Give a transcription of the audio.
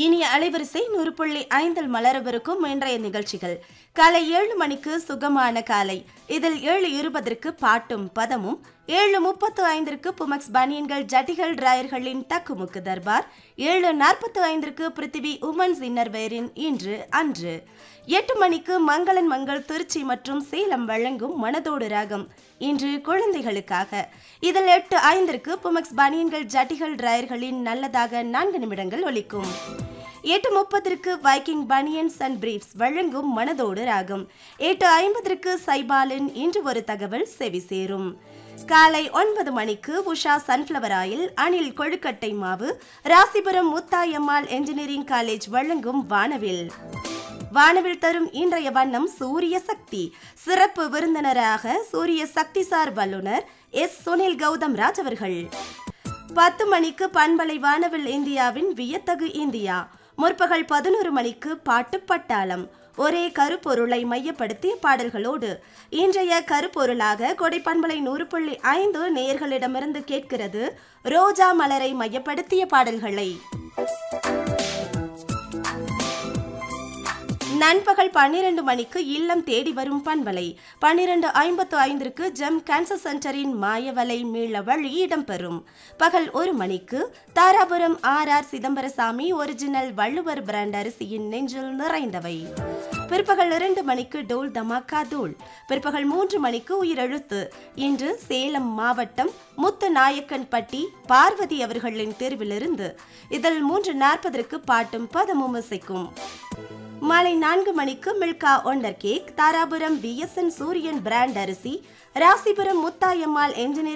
இனிய அலைவரிசை நூறு புள்ளி ஐந்தில் மலரவிருக்கும் இன்றைய நிகழ்ச்சிகள் காலை ஏழு மணிக்கு சுகமான காலை இதில் ஏழு இருபதற்கு பாட்டும் பதமும் ஏழு முப்பத்து ஐந்திற்கு புமக்ஸ் பனியன்கள் ஜட்டிகள் டிராயர்களின் தக்குமுக்கு தர்பார் ஏழு நாற்பத்து ஐந்திற்கு பிருத்திவி உமன்ஸ் இன்னர்வேரின் இன்று அன்று எட்டு மணிக்கு மங்களன் மங்கள் திருச்சி மற்றும் சேலம் வழங்கும் மனதோடு ராகம் இன்று குழந்தைகளுக்காக இதில் எட்டு ஐந்திற்கு புமக்ஸ் பனியன்கள் ஜட்டிகள் டிராயர்களின் நல்லதாக நான்கு நிமிடங்கள் ஒலிக்கும் எட்டு முப்பதற்கு வைக்கிங் பனியன்ஸ் அண்ட் பிரீஃப்ஸ் வழங்கும் மனதோடு ராகம் எட்டு ஐம்பதற்கு சைபாலின் இன்று ஒரு தகவல் செவி சேரும் காலை ஒன்பது மணிக்கு உஷா சன்ஃப்ளவர் ஆயில் அணில் கொழுக்கட்டை மாவு ராசிபுரம் முத்தாயம்மாள் என்ஜினியரிங் காலேஜ் வழங்கும் வானவில் வானவில் தரும் இன்றைய வண்ணம் சூரிய சக்தி சிறப்பு விருந்தினராக சூரிய சக்திசார் வல்லுனர் எஸ் சுனில் கௌதம் ராஜ் அவர்கள் பத்து மணிக்கு பண்பலை வானவில் இந்தியாவின் வியத்தகு இந்தியா முற்பகல் பதினோரு மணிக்கு பாட்டு பட்டாளம் ஒரே கருப்பொருளை மையப்படுத்திய பாடல்களோடு இன்றைய கருப்பொருளாக கொடைப்பண்பலை நூறு புள்ளி ஐந்து நேயர்களிடமிருந்து கேட்கிறது ரோஜா மலரை மையப்படுத்திய பாடல்களை நண்பகல் பன்னிரண்டு மணிக்கு இல்லம் தேடி வரும் பண்பலை பன்னிரண்டு ஐம்பத்து ஐந்திற்கு ஜெம் கேன்சர் சென்டரின் மாயவலை மீள வழி இடம்பெறும் பகல் ஒரு மணிக்கு Dharapuram R R Chidambarasamy original Valluvar brand அரிசியின் நெஞ்சில் நிறைந்தவை பிற்பகல் இரண்டு மணிக்கு டோல் தமாக்கா தூள் பிற்பகல் மூன்று மணிக்கு உயிரெழுத்து இன்று சேலம் மாவட்டம் முத்து நாயக்கன்பட்டி பார்வதி அவர்களின் தெருவிலிருந்து இதில் மூன்று நாற்பதற்கு பாட்டும் பதமும் இசைக்கும் மாலை நான்கு மணிக்கு Milka wonder cake Dharapuram BSN Suriyan brand அரிசி ராசிபுரம் முத்தாயம்மாள் என்ஜினியரிங்